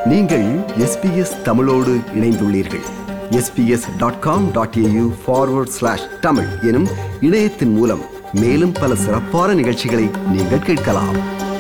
நீங்கள் எஸ்பிஎஸ் தமிழோடு இணைந்துள்ளீர்கள் SBS dot com dot AU forward slash Tamil எனும் இணையத்தின் மூலம் மேலும் பல சிறப்பான நிகழ்ச்சிகளை நீங்கள் கேட்கலாம்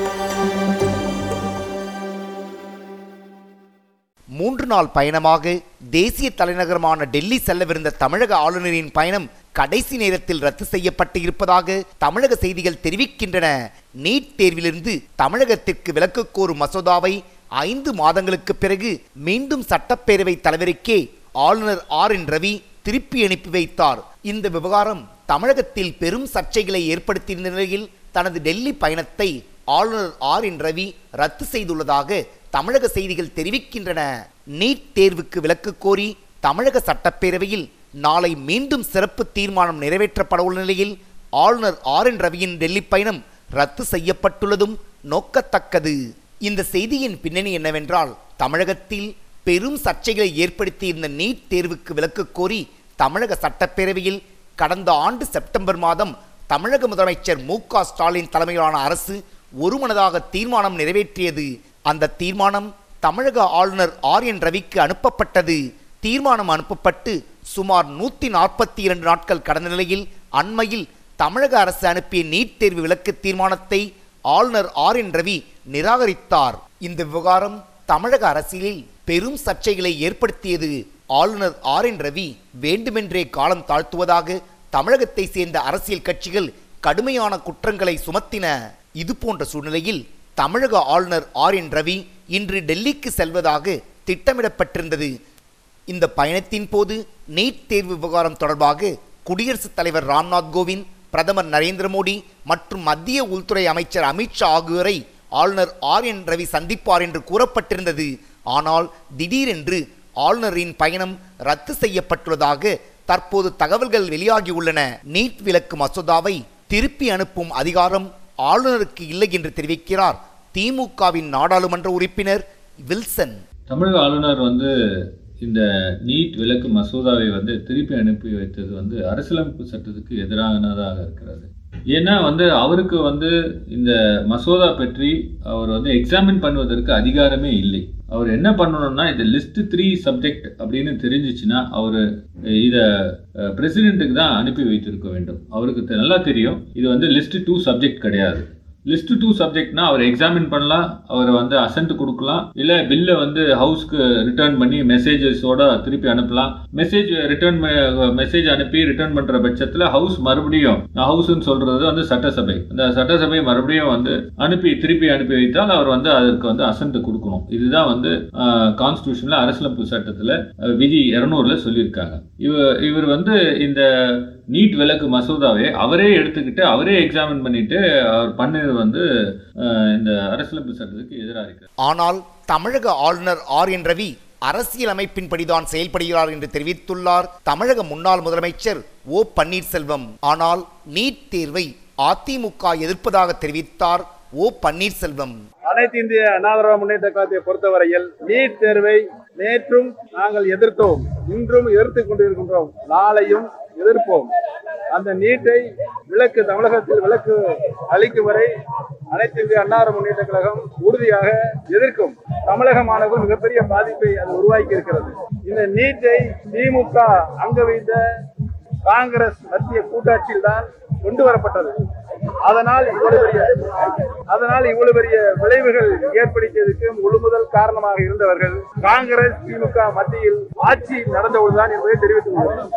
மூன்று நாள் பயணமாக தேசிய தலைநகரமான டெல்லி செல்லவிருந்த தமிழக ஆளுநரின் பயணம் கடைசி நேரத்தில் ரத்து செய்யப்பட்டு இருப்பதாக தமிழக செய்திகள் தெரிவிக்கின்றன நீட் தேர்விலிருந்து தமிழகத்திற்கு விலக்கு கோரும் மசோதாவை ஐந்து மாதங்களுக்கு பிறகு மீண்டும் சட்டப்பேரவை தலைவருக்கே ஆளுநர் ஆர் என் ரவி திருப்பி அனுப்பி வைத்தார் இந்த விவகாரம் தமிழகத்தில் பெரும் சர்ச்சைகளை ஏற்படுத்தியிருந்த நிலையில் தனது டெல்லி பயணத்தை ஆளுநர் ஆர் என் ரவி ரத்து செய்துள்ளதாக தமிழக செய்திகள் தெரிவிக்கின்றன நீட் தேர்வுக்கு விலக்கு கோரி தமிழக சட்டப்பேரவையில் நாளை மீண்டும் சிறப்பு தீர்மானம் நிறைவேற்றப்பட உள்ள நிலையில் ஆளுநர் ஆர் என் ரவியின் டெல்லி பயணம் ரத்து செய்யப்பட்டுள்ளதும் நோக்கத்தக்கது இந்த செய்தியின் பின்னணி என்னவென்றால் தமிழகத்தில் பெரும் சர்ச்சைகளை ஏற்படுத்தியிருந்த நீட் தேர்வுக்கு விலக்கு கோரி தமிழக சட்டப்பேரவையில் கடந்த ஆண்டு செப்டம்பர் மாதம் தமிழக முதலமைச்சர் மு க ஸ்டாலின் தலைமையிலான அரசு ஒருமனதாக தீர்மானம் நிறைவேற்றியது அந்த தீர்மானம் தமிழக ஆளுநர் ஆர் என் ரவிக்கு அனுப்பப்பட்டது தீர்மானம் அனுப்பப்பட்டு சுமார் நூற்றி நாற்பத்தி இரண்டு நாட்கள் கடந்த நிலையில் அண்மையில் தமிழக அரசு அனுப்பிய நீட் தேர்வு விலக்கு தீர்மானத்தை ஆளுநர் ஆர் என் ரவி நிராகரித்தார் இந்த விவகாரம் தமிழக அரசியலில் பெரும் சர்ச்சைகளை ஏற்படுத்தியது ஆளுநர் ஆர் என் ரவி வேண்டுமென்றே காலம் தாழ்த்துவதாக தமிழகத்தை சேர்ந்த அரசியல் கட்சிகள் கடுமையான குற்றங்களை சுமத்தின இது போன்ற சூழ்நிலையில் தமிழக ஆளுநர் ஆர் என் ரவி இன்று டெல்லிக்கு செல்வதாக திட்டமிடப்பட்டிருந்தது இந்த பயணத்தின் போது நீட் தேர்வு விவகாரம் தொடர்பாக குடியரசுத் தலைவர் ராம்நாத் கோவிந்த் பிரதமர் நரேந்திர மோடி மற்றும் மத்திய உள்துறை அமைச்சர் அமித்ஷா ஆகியோரை ஆளுநர் ஆர் என் ரவி சந்திப்பார் என்று கூறப்பட்டிருந்தது ஆனால் திடீரென்று ஆளுநரின் பயணம் ரத்து செய்யப்பட்டுள்ளதாக தற்போது தகவல்கள் வெளியாகியுள்ளன நீட் விலக்கு மசோதாவை திருப்பி அனுப்பும் அதிகாரம் ஆளுநருக்கு இல்லை என்று தெரிவிக்கிறார் திமுகவின் நாடாளுமன்ற உறுப்பினர் வில்சன் தமிழக ஆளுநர் வந்து இந்த நீட் விலக்கு மசோதாவை வந்து திருப்பி அனுப்பி வைத்தது வந்து அரசியலமைப்பு சட்டத்துக்கு எதிரானதாக இருக்கிறது ஏன்னா வந்து அவருக்கு வந்து இந்த மசோதா பற்றி அவர் வந்து எக்ஸாமின் பண்ணுவதற்கு அதிகாரமே இல்லை அவர் என்ன பண்ணணும்னா இந்த லிஸ்ட் த்ரீ சப்ஜெக்ட் அப்படின்னு தெரிஞ்சிச்சுன்னா அவர் இதை பிரசிடென்ட்டுக்கு தான் அனுப்பி வைத்திருக்க வேண்டும் அவருக்கு தெ- நல்லா தெரியும் இது வந்து லிஸ்ட் டூ சப்ஜெக்ட் கிடையாது லிஸ்ட் டூ சப்ஜெக்ட்னா அவர் எக்ஸாமின் பண்ணலாம் அவர் வந்து அசன்ட் கொடுக்கலாம் இல்லை பில்லை வந்து ஹவுஸ்க்கு ரிட்டர்ன் பண்ணி மெசேஜஸோட திருப்பி அனுப்பலாம் மெசேஜ் ரிட்டர்ன் மெசேஜ் அனுப்பி ரிட்டர்ன் பண்ணுற பட்சத்தில் ஹவுஸ் மறுபடியும் ஹவுஸ்ன்னு சொல்றது வந்து சட்டசபை அந்த சட்டசபை மறுபடியும் வந்து அனுப்பி திருப்பி அனுப்பி வைத்தால் அவர் வந்து அதற்கு வந்து அசன்ட் கொடுக்கணும் இதுதான் வந்து கான்ஸ்டியூஷனில் அரசியலமைப்பு சட்டத்தில் விதி இரநூறுல சொல்லியிருக்காங்க இவர் இவர் வந்து இந்த நீட் விலக்கு மசோதாவை அவரே எடுத்துக்கிட்டு அவரே எக்ஸாமின் பண்ணிட்டு அவர் பண்ணது வந்து அஹ், இந்த அரசியலமைப்பு சட்டத்துக்கு எதிராக இருக்கு ஆனால் தமிழக ஆளுநர் ஆர் என் ரவி அரசியல் அமைப்பின்படிதான் செயல்படுகிறார் என்று தெரிவித்துள்ளார் தமிழக முன்னாள் முதலமைச்சர் ஓ பன்னீர்செல்வம் ஆனால் நீட் தேர்வை அதிமுக எதிர்ப்பதாக தெரிவித்தார் ஓ பன்னீர்செல்வம் அனைத்து இந்திய அண்ணா திராவிட முன்னேற்ற கழகத்தை பொறுத்தவரையில் நீட் தேர்வை நேற்றும் நாங்கள் எதிர்த்தோம் இன்றும் எதிர்த்துக் கொண்டிருக்கின்றோம் நாளையும் எதிர்ப்போம் அந்த நீட்டை விலக்கு தமிழகத்தில் விலக்கு அளிக்கும் வரை அனைத்து இந்திய அண்ணா திராவிட முன்னேற்ற கழகம் உறுதியாக எதிர்க்கும் தமிழக மாணவர்கள் மிகப்பெரிய பாதிப்பை அது உருவாக்கி இருக்கிறது இந்த நீட்டை திமுக அங்க வைத்த காங்கிரஸ் மத்திய கூட்டாட்சியில் தான் கொண்டு வரப்பட்டது அதனால் இவ்வளவு பெரிய அதனால் இவ்வளவு பெரிய விளைவுகள் ஏற்படுத்தியதற்கு முழு முதல் காரணமாக இருந்தவர்கள் காங்கிரஸ் திமுக மத்தியில் ஆட்சி நடந்தவுடன் என்பதை தெரிவித்துக் கொள்கிறேன்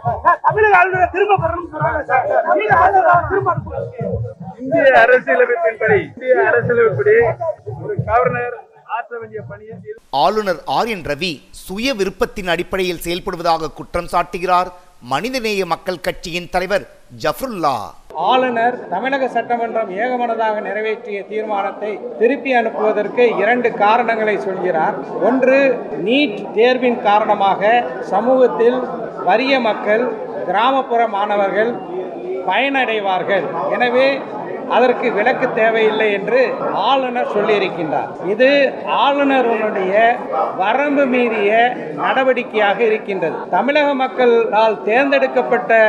தமிழக ஆளுநரை திரும்ப பெறணும்னு சொல்றாங்க சார். தமிழக ஆளுநரை திரும்ப அனுப்புங்க. இந்திய அரசியலமைப்பின்படி இந்திய அரசியலமைப்படி ஒரு கவர்னர் ஆற்ற வேண்டிய பணியை செய்து ஆளுநர் ஆர் என் ரவி சுய விருப்பத்தின் அடிப்படையில் செயல்படுவதாக குற்றம் சாட்டுகிறார் மனிதநேய மக்கள் கட்சியின் தலைவர் ஜஃபருல்லா ஆளுநர் தமிழக சட்டமன்றம் ஏகமனதாக நிறைவேற்றிய தீர்மானத்தை திருப்பி அனுப்புவதற்கு இரண்டு காரணங்களை சொல்கிறார் ஒன்று நீட் தேர்வின் காரணமாக சமூகத்தில் வறிய மக்கள் கிராமப்புற மாணவர்கள் பயனடைவார்கள் எனவே அதற்கு விலக்கு தேவையில்லை என்று ஆளுநர் சொல்லியிருக்கின்றார் இது ஆளுநருடைய வரம்பு மீறிய நடவடிக்கையாக இருக்கின்றது தமிழக மக்களால் தேர்ந்தெடுக்கப்பட்ட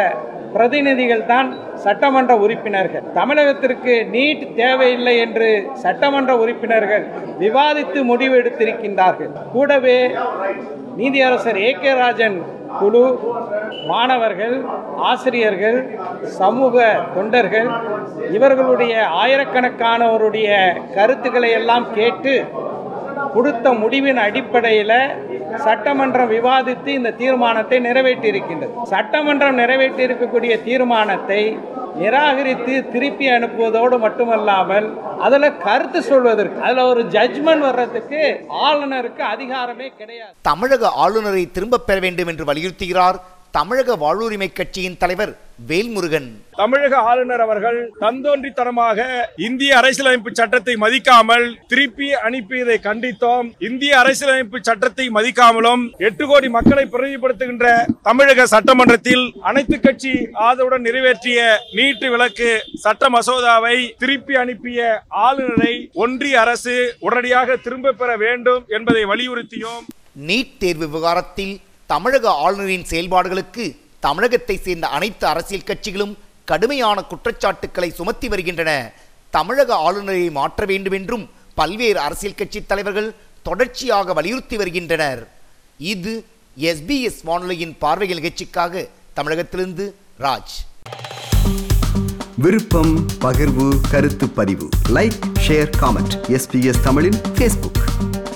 பிரதிநிதிகள் தான் சட்டமன்ற உறுப்பினர்கள் தமிழகத்திற்கு நீட் தேவையில்லை என்று சட்டமன்ற உறுப்பினர்கள் விவாதித்து முடிவு எடுத்திருக்கின்றார்கள் கூடவே நீதியரசர் ஏ கே ராஜன் குழு மாணவர்கள் ஆசிரியர்கள் சமூக தொண்டர்கள் இவர்களுடைய ஆயிரக்கணக்கானவருடைய கருத்துக்களை எல்லாம் கேட்டு கொடுத்த முடிவின் அடிப்படையில் சட்டமன்றம் விவாதித்து இந்த தீர்மானத்தை நிறைவேற்றியிருக்கின்றது சட்டமன்றம் நிறைவேற்றி இருக்கக்கூடிய தீர்மானத்தை நிராகரித்து திருப்பி அனுப்புவதோடு மட்டுமல்லாமல் அதில் கருத்து சொல்வதற்கு அதில் ஒரு ஜட்ஜ்மெண்ட் வர்றதுக்கு ஆளுநருக்கு அதிகாரமே கிடையாது தமிழக ஆளுநரை திரும்பப் பெற வேண்டும் என்று வலியுறுத்துகிறார் தமிழக வாழ்வுரிமை கட்சியின் தலைவர் வேல்முருகன் தமிழக ஆளுநர் அவர்கள் தந்தோன்றித்தனமாக இந்திய அரசியலமைப்பு சட்டத்தை மதிக்காமல் திருப்பி அனுப்பியதை கண்டித்தோம் இந்திய அரசியலமைப்பு சட்டத்தை மதிக்காமலும் எட்டு கோடி மக்களை பிரதிநிதிப்படுத்துகின்ற தமிழக சட்டமன்றத்தில் அனைத்து கட்சி ஆதரவுடன் நிறைவேற்றிய நீட்டு விலக்கு சட்ட மசோதாவை திருப்பி அனுப்பிய ஆளுநரை ஒன்றிய அரசு உடனடியாக திரும்ப பெற வேண்டும் என்பதை வலியுறுத்தியோம் நீட் தேர்வு விவகாரத்தில் தமிழக ஆளுநரின் செயல்பாடுகளுக்கு தமிழகத்தை சேர்ந்த அனைத்து அரசியல் கட்சிகளும் கடுமையான குற்றச்சாட்டுக்களை சுமத்தி வருகின்றன தமிழக ஆளுநரை மாற்ற வேண்டும் என்றும் பல்வேறு அரசியல் கட்சி தலைவர்கள் தொடர்ச்சியாக வலியுறுத்தி வருகின்றனர் இது எஸ்பிஎஸ் வானொலியின் பார்வை நிகழ்ச்சிக்காக தமிழகத்திலிருந்து ராஜ் விருப்பம் பகிர்வு கருத்து பதிவு லைக் ஷேர் காமெண்ட் எஸ்பிஎஸ் தமிழின் ஃபேஸ்புக்